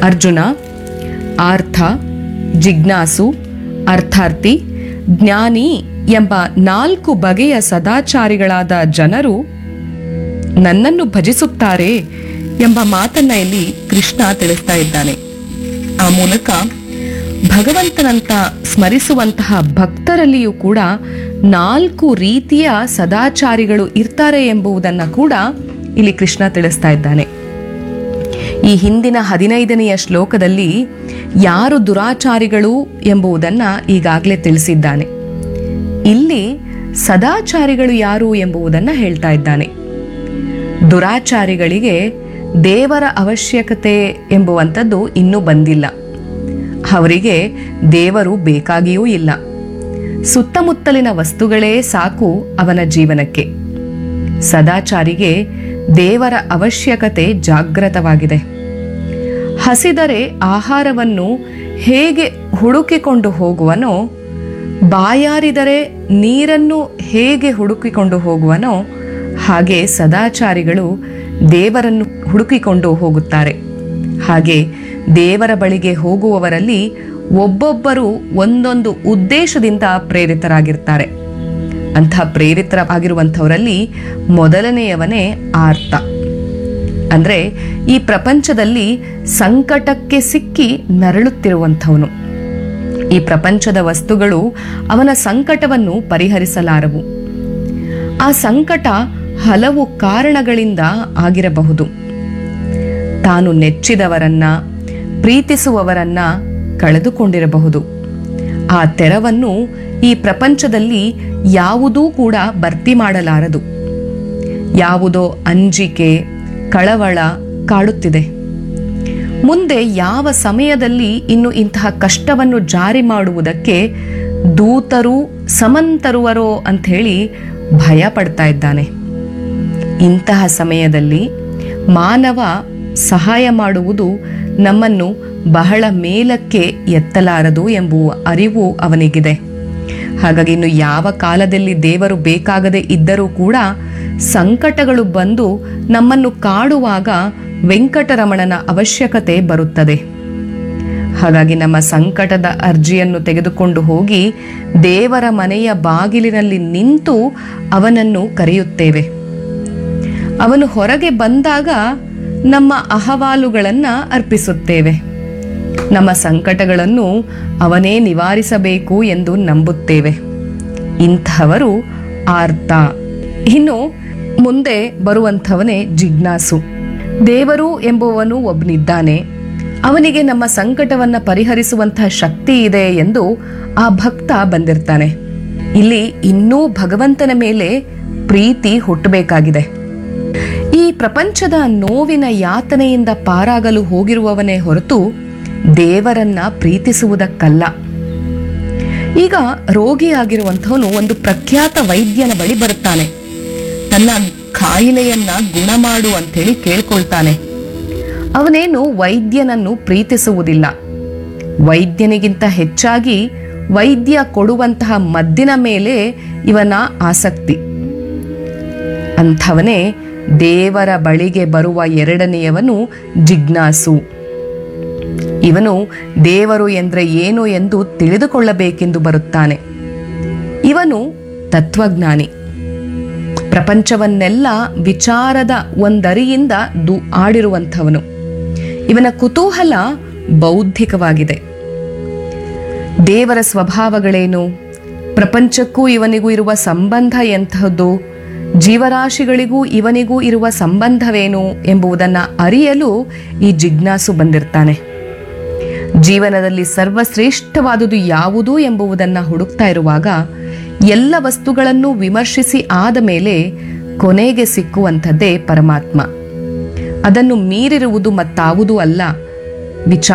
ಅರ್ಜುನ ಆರ್ಥ ಜಿಜ್ಞಾಸು ಅರ್ಥಾರ್ಥಿ ಜ್ಞಾನಿ ಎಂಬ ನಾಲ್ಕು ಬಗೆಯ ಸದಾಚಾರಿಗಳಾದ ಜನರು ನನ್ನನ್ನು ಭಜಿಸುತ್ತಾರೆ ಎಂಬ ಮಾತನ್ನ ಇಲ್ಲಿ ಕೃಷ್ಣ ತಿಳಿಸ್ತಾ ಇದ್ದಾನೆ ಆ ಮೂಲಕ ಭಗವಂತನಂತ ಸ್ಮರಿಸುವಂತಹ ಭಕ್ತರಲ್ಲಿಯೂ ಕೂಡ ನಾಲ್ಕು ರೀತಿಯ ಸದಾಚಾರಿಗಳು ಇರ್ತಾರೆ ಎಂಬುದನ್ನ ಕೂಡ ಇಲ್ಲಿ ಕೃಷ್ಣ ತಿಳಿಸ್ತಾ ಇದ್ದಾನೆ ಈ ಹಿಂದಿನ ಹದಿನೈದನೆಯ ಶ್ಲೋಕದಲ್ಲಿ ಯಾರು ದುರಾಚಾರಿಗಳು ಎಂಬುದನ್ನ ಈಗಾಗಲೇ ತಿಳಿಸಿದ್ದಾನೆ ಇಲ್ಲಿ ಸದಾಚಾರಿಗಳು ಯಾರು ಎಂಬುದನ್ನ ಹೇಳ್ತಾ ಇದ್ದಾನೆ ದುರಾಚಾರಿಗಳಿಗೆ ದೇವರ ಅವಶ್ಯಕತೆ ಎಂಬುವಂಥದ್ದು ಇನ್ನೂ ಬಂದಿಲ್ಲ ಅವರಿಗೆ ದೇವರು ಬೇಕಾಗಿಯೂ ಇಲ್ಲ ಸುತ್ತಮುತ್ತಲಿನ ವಸ್ತುಗಳೇ ಸಾಕು ಅವನ ಜೀವನಕ್ಕೆ ಸದಾಚಾರಿಗೆ ದೇವರ ಅವಶ್ಯಕತೆ ಜಾಗೃತವಾಗಿದೆ ಹಸಿದರೆ ಆಹಾರವನ್ನು ಹೇಗೆ ಹುಡುಕಿಕೊಂಡು ಹೋಗುವನೋ ಬಾಯಾರಿದರೆ ನೀರನ್ನು ಹೇಗೆ ಹುಡುಕಿಕೊಂಡು ಹೋಗುವನೋ ಹಾಗೆ ಸದಾಚಾರಿಗಳು ದೇವರನ್ನು ಹುಡುಕಿಕೊಂಡು ಹೋಗುತ್ತಾರೆ ಹಾಗೆ ದೇವರ ಬಳಿಗೆ ಹೋಗುವವರಲ್ಲಿ ಒಬ್ಬೊಬ್ಬರು ಒಂದೊಂದು ಉದ್ದೇಶದಿಂದ ಪ್ರೇರಿತರಾಗಿರ್ತಾರೆ ಅಂಥ ಪ್ರೇರಿತರಾಗಿರುವಂಥವರಲ್ಲಿ ಮೊದಲನೆಯವನೇ ಆರ್ತ ಅಂದ್ರೆ ಈ ಪ್ರಪಂಚದಲ್ಲಿ ಸಂಕಟಕ್ಕೆ ಸಿಕ್ಕಿ ನರಳುತ್ತಿರುವಂಥವನು ಈ ಪ್ರಪಂಚದ ವಸ್ತುಗಳು ಅವನ ಸಂಕಟವನ್ನು ಪರಿಹರಿಸಲಾರವು ಆ ಸಂಕಟ ಹಲವು ಕಾರಣಗಳಿಂದ ಆಗಿರಬಹುದು ತಾನು ನೆಚ್ಚಿದವರನ್ನ ಪ್ರೀತಿಸುವವರನ್ನ ಕಳೆದುಕೊಂಡಿರಬಹುದು ಆ ತೆರವನ್ನು ಈ ಪ್ರಪಂಚದಲ್ಲಿ ಯಾವುದೂ ಕೂಡ ಭರ್ತಿ ಮಾಡಲಾರದು ಯಾವುದೋ ಅಂಜಿಕೆ ಕಳವಳ ಕಾಡುತ್ತಿದೆ ಮುಂದೆ ಯಾವ ಸಮಯದಲ್ಲಿ ಇನ್ನು ಇಂತಹ ಕಷ್ಟವನ್ನು ಜಾರಿ ಮಾಡುವುದಕ್ಕೆ ದೂತರು ಸಮಂತರುವರೋ ಅಂಥೇಳಿ ಭಯ ಪಡ್ತಾ ಇದ್ದಾನೆ ಇಂತಹ ಸಮಯದಲ್ಲಿ ಮಾನವ ಸಹಾಯ ಮಾಡುವುದು ನಮ್ಮನ್ನು ಬಹಳ ಮೇಲಕ್ಕೆ ಎತ್ತಲಾರದು ಎಂಬುವ ಅರಿವು ಅವನಿಗಿದೆ ಹಾಗಾಗಿ ಇನ್ನು ಯಾವ ಕಾಲದಲ್ಲಿ ದೇವರು ಬೇಕಾಗದೆ ಇದ್ದರೂ ಕೂಡ ಸಂಕಟಗಳು ಬಂದು ನಮ್ಮನ್ನು ಕಾಡುವಾಗ ವೆಂಕಟರಮಣನ ಅವಶ್ಯಕತೆ ಬರುತ್ತದೆ ಹಾಗಾಗಿ ನಮ್ಮ ಸಂಕಟದ ಅರ್ಜಿಯನ್ನು ತೆಗೆದುಕೊಂಡು ಹೋಗಿ ದೇವರ ಮನೆಯ ಬಾಗಿಲಿನಲ್ಲಿ ನಿಂತು ಅವನನ್ನು ಕರೆಯುತ್ತೇವೆ ಅವನು ಹೊರಗೆ ಬಂದಾಗ ನಮ್ಮ ಅಹವಾಲುಗಳನ್ನು ಅರ್ಪಿಸುತ್ತೇವೆ ನಮ್ಮ ಸಂಕಟಗಳನ್ನು ಅವನೇ ನಿವಾರಿಸಬೇಕು ಎಂದು ನಂಬುತ್ತೇವೆ ಇಂಥವರು ಆರ್ತ ಇನ್ನು ಮುಂದೆ ಬರುವಂಥವನೇ ಜಿಜ್ಞಾಸು ದೇವರು ಎಂಬುವನು ಒಬ್ಬನಿದ್ದಾನೆ ಅವನಿಗೆ ನಮ್ಮ ಸಂಕಟವನ್ನ ಪರಿಹರಿಸುವಂತಹ ಶಕ್ತಿ ಇದೆ ಎಂದು ಆ ಭಕ್ತ ಬಂದಿರ್ತಾನೆ ಇಲ್ಲಿ ಇನ್ನೂ ಭಗವಂತನ ಮೇಲೆ ಪ್ರೀತಿ ಹುಟ್ಟಬೇಕಾಗಿದೆ ಈ ಪ್ರಪಂಚದ ನೋವಿನ ಯಾತನೆಯಿಂದ ಪಾರಾಗಲು ಹೋಗಿರುವವನೇ ಹೊರತು ದೇವರನ್ನ ಪ್ರೀತಿಸುವುದಕ್ಕಲ್ಲ ಈಗ ರೋಗಿಯಾಗಿರುವಂಥವನು ಒಂದು ಪ್ರಖ್ಯಾತ ವೈದ್ಯನ ಬಳಿ ಬರುತ್ತಾನೆ ತನ್ನ ಕಾಯಿಲೆಯನ್ನ ಗುಣ ಮಾಡು ಅಂತೇಳಿ ಕೇಳ್ಕೊಳ್ತಾನೆ ಅವನೇನು ವೈದ್ಯನನ್ನು ಪ್ರೀತಿಸುವುದಿಲ್ಲ ವೈದ್ಯನಿಗಿಂತ ಹೆಚ್ಚಾಗಿ ವೈದ್ಯ ಕೊಡುವಂತಹ ಮದ್ದಿನ ಮೇಲೆ ಇವನ ಆಸಕ್ತಿ ಅಂಥವನೇ ದೇವರ ಬಳಿಗೆ ಬರುವ ಎರಡನೆಯವನು ಜಿಜ್ಞಾಸು ಇವನು ದೇವರು ಎಂದ್ರೆ ಏನು ಎಂದು ತಿಳಿದುಕೊಳ್ಳಬೇಕೆಂದು ಬರುತ್ತಾನೆ ಇವನು ತತ್ವಜ್ಞಾನಿ ಪ್ರಪಂಚವನ್ನೆಲ್ಲ ವಿಚಾರದ ಒಂದರಿಯಿಂದ ದು ಆಡಿರುವಂಥವನು ಇವನ ಕುತೂಹಲ ಬೌದ್ಧಿಕವಾಗಿದೆ ದೇವರ ಸ್ವಭಾವಗಳೇನು ಪ್ರಪಂಚಕ್ಕೂ ಇವನಿಗೂ ಇರುವ ಸಂಬಂಧ ಎಂತಹದ್ದು ಜೀವರಾಶಿಗಳಿಗೂ ಇವನಿಗೂ ಇರುವ ಸಂಬಂಧವೇನು ಎಂಬುದನ್ನು ಅರಿಯಲು ಈ ಜಿಜ್ಞಾಸು ಬಂದಿರ್ತಾನೆ ಜೀವನದಲ್ಲಿ ಸರ್ವಶ್ರೇಷ್ಠವಾದುದು ಯಾವುದು ಎಂಬುದನ್ನು ಹುಡುಕ್ತಾ ಇರುವಾಗ ಎಲ್ಲ ವಸ್ತುಗಳನ್ನು ವಿಮರ್ಶಿಸಿ ಆದ ಮೇಲೆ ಕೊನೆಗೆ ಸಿಕ್ಕುವಂಥದ್ದೇ ಪರಮಾತ್ಮ ಅದನ್ನು ಮೀರಿರುವುದು ಮತ್ತಾವುದೂ ಅಲ್ಲ ವಿಚಾರ